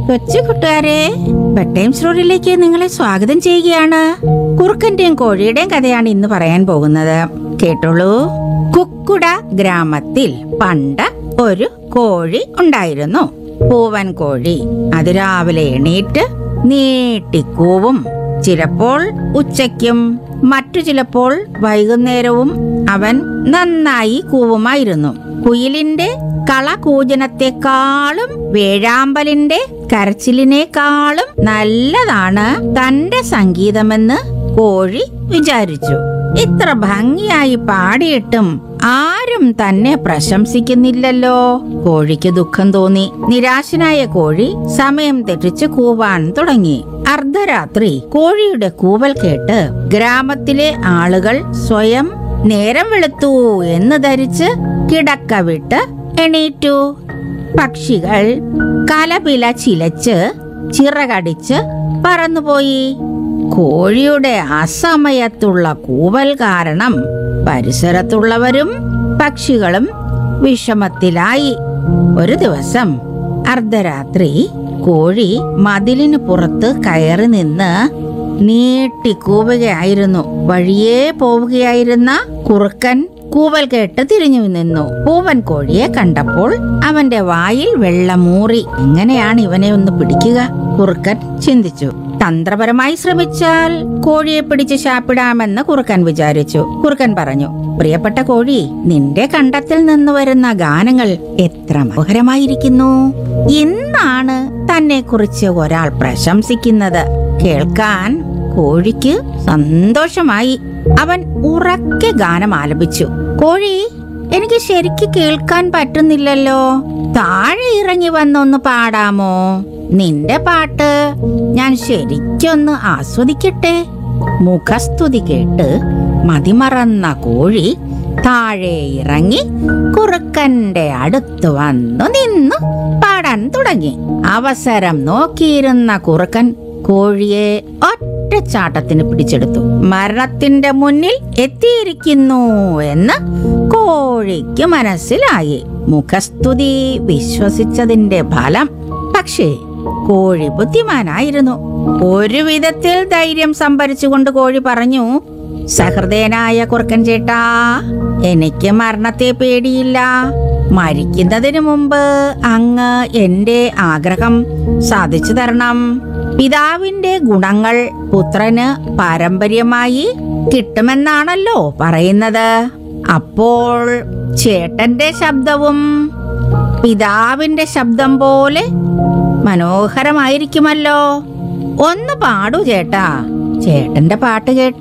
കൊച്ചു കൂട്ടുകാരെ ബെട്ടൈം സ്റ്റോറിയിലേക്ക് നിങ്ങളെ സ്വാഗതം ചെയ്യുകയാണ് കുറുക്കന്റെയും കോഴിയുടെയും കഥയാണ് ഇന്ന് പറയാൻ പോകുന്നത് കേട്ടോളൂ കുക്കുട ഗ്രാമത്തിൽ പണ്ട് ഒരു കോഴി ഉണ്ടായിരുന്നു പൂവൻ കോഴി അതിരാവിലെ എണീറ്റ് നീട്ടിക്കൂവും ചിലപ്പോൾ ഉച്ചയ്ക്കും മറ്റു ചിലപ്പോൾ വൈകുന്നേരവും അവൻ നന്നായി കൂവുമായിരുന്നു കുയിലിന്റെ കളകൂജനത്തെക്കാളും വേഴാമ്പലിന്റെ കരച്ചിലിനേക്കാളും നല്ലതാണ് തന്റെ സംഗീതമെന്ന് കോഴി വിചാരിച്ചു ഇത്ര ഭംഗിയായി പാടിയിട്ടും ആരും തന്നെ പ്രശംസിക്കുന്നില്ലല്ലോ കോഴിക്ക് ദുഃഖം തോന്നി നിരാശനായ കോഴി സമയം തെറ്റിച്ച് കൂവാൻ തുടങ്ങി അർദ്ധരാത്രി കോഴിയുടെ കൂവൽ കേട്ട് ഗ്രാമത്തിലെ ആളുകൾ സ്വയം നേരം വെളുത്തു എന്ന് ധരിച്ച് കിടക്ക വിട്ട് എണീറ്റു പക്ഷികൾ കലപില ചിലച്ച് ചിറകടിച്ച് പറന്നുപോയി കോഴിയുടെ അസമയത്തുള്ള കൂവൽ കാരണം പരിസരത്തുള്ളവരും പക്ഷികളും വിഷമത്തിലായി ഒരു ദിവസം അർദ്ധരാത്രി കോഴി മതിലിന് പുറത്ത് കയറി നിന്ന് നീട്ടിക്കൂവുകയായിരുന്നു വഴിയേ പോവുകയായിരുന്ന കുറുക്കൻ കൂവൽ കേട്ട് തിരിഞ്ഞു നിന്നു പൂവൻ കോഴിയെ കണ്ടപ്പോൾ അവന്റെ വായിൽ വെള്ളമൂറി എങ്ങനെയാണ് ഇവനെ ഒന്ന് പിടിക്കുക കുറുക്കൻ ചിന്തിച്ചു തന്ത്രപരമായി ശ്രമിച്ചാൽ കോഴിയെ പിടിച്ച് ശാപ്പിടാമെന്ന് കുറുക്കൻ വിചാരിച്ചു കുറുക്കൻ പറഞ്ഞു പ്രിയപ്പെട്ട കോഴി നിന്റെ കണ്ടത്തിൽ നിന്ന് വരുന്ന ഗാനങ്ങൾ എത്ര മനോഹരമായിരിക്കുന്നു ഇന്നാണ് തന്നെ കുറിച്ച് ഒരാൾ പ്രശംസിക്കുന്നത് കേൾക്കാൻ കോഴിക്ക് സന്തോഷമായി അവൻ ഉറക്കെ ഗാനം ആലപിച്ചു കോഴി എനിക്ക് ശരിക്ക് കേൾക്കാൻ പറ്റുന്നില്ലല്ലോ താഴെ ഇറങ്ങി വന്നൊന്ന് പാടാമോ നിന്റെ പാട്ട് ഞാൻ ശരിക്കൊന്ന് ആസ്വദിക്കട്ടെ മുഖസ്തുതി കേട്ട് മതിമറന്ന കോഴി താഴെ ഇറങ്ങി കുറുക്കന്റെ അടുത്ത് വന്നു നിന്നു പാടാൻ തുടങ്ങി അവസരം നോക്കിയിരുന്ന കുറുക്കൻ കോഴിയെ ഒറ്റച്ചാട്ടത്തിന് പിടിച്ചെടുത്തു മരണത്തിന്റെ മുന്നിൽ എത്തിയിരിക്കുന്നു എന്ന് കോഴിക്ക് മനസ്സിലായി മുഖസ്തുതി വിശ്വസിച്ചതിന്റെ ഫലം പക്ഷേ കോഴി ബുദ്ധിമാനായിരുന്നു ഒരു വിധത്തിൽ ധൈര്യം സംഭരിച്ചുകൊണ്ട് കോഴി പറഞ്ഞു സഹൃദയനായ കുറുക്കൻ ചേട്ടാ എനിക്ക് മരണത്തെ പേടിയില്ല മരിക്കുന്നതിന് മുമ്പ് അങ്ങ് എന്റെ ആഗ്രഹം സാധിച്ചു തരണം പിതാവിന്റെ ഗുണങ്ങൾ പുത്രന് പാരമ്പര്യമായി കിട്ടുമെന്നാണല്ലോ പറയുന്നത് അപ്പോൾ ചേട്ടന്റെ ശബ്ദവും പിതാവിന്റെ ശബ്ദം പോലെ മനോഹരമായിരിക്കുമല്ലോ ഒന്ന് പാടൂ ചേട്ടാ ചേട്ടന്റെ പാട്ട് കേട്ട്